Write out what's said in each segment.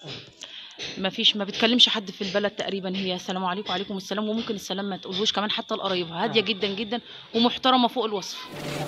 ما فيش ما بتكلمش حد في البلد تقريبا هي السلام عليكم وعليكم السلام وممكن السلام ما تقولهوش كمان حتى لقرايبها هاديه آه. جدا جدا ومحترمه فوق الوصف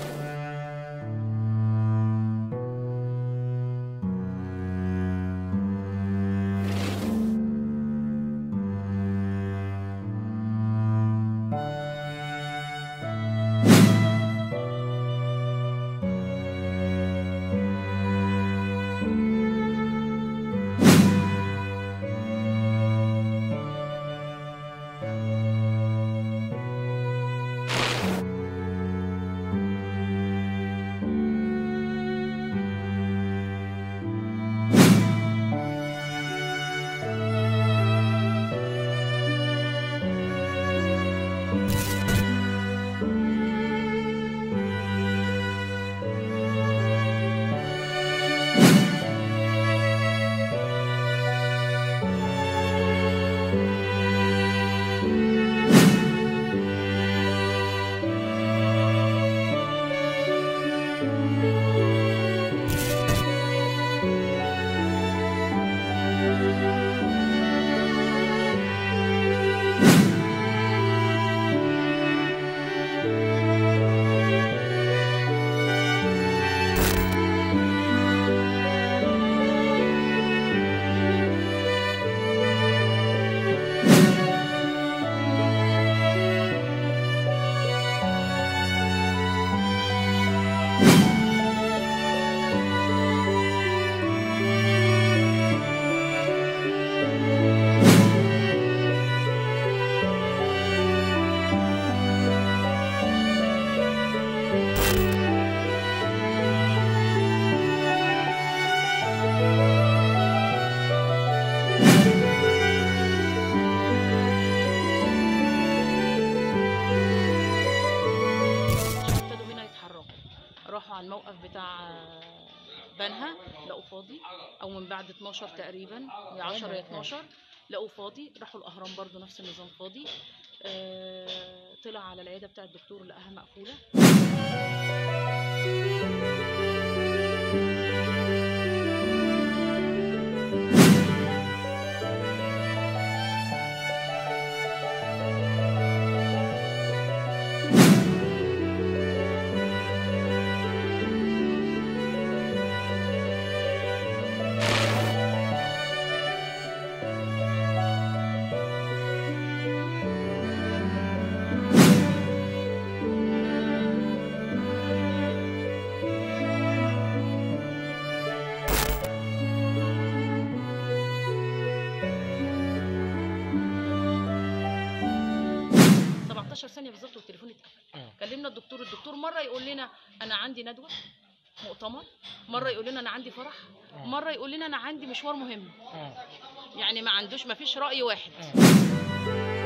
ابتدوا هنا يتحركوا راحوا على الموقف بتاع بنها لقوا فاضي او من بعد 12 تقريبا يا 10 يا 12 لقوا فاضي راحوا الاهرام برضو نفس النظام فاضي آه، طلع على العياده بتاع الدكتور لقاها مقفوله17 ثانيه بالظبط والتليفون اتقفل آه. كلمنا الدكتور الدكتور مره يقول لنا انا عندي ندوه مؤتمر مره يقول لنا انا عندي فرح آه. مره يقول لنا انا عندي مشوار مهم اه يعني ما عندوش ما فيش راي واحد اه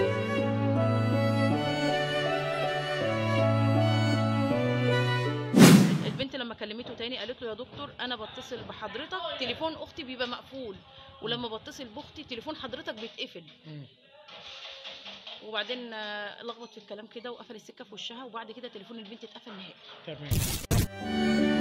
البنت لما كلمته تاني قالت له يا دكتور انا بتصل بحضرتك تليفون اختي بيبقى مقفول ولما بتصل باختي تليفون حضرتك بيتقفل مم. وبعدين آه، لخبط في الكلام كده وقفل السكه في وشها وبعد كده تليفون البنت اتقفل نهائي تمام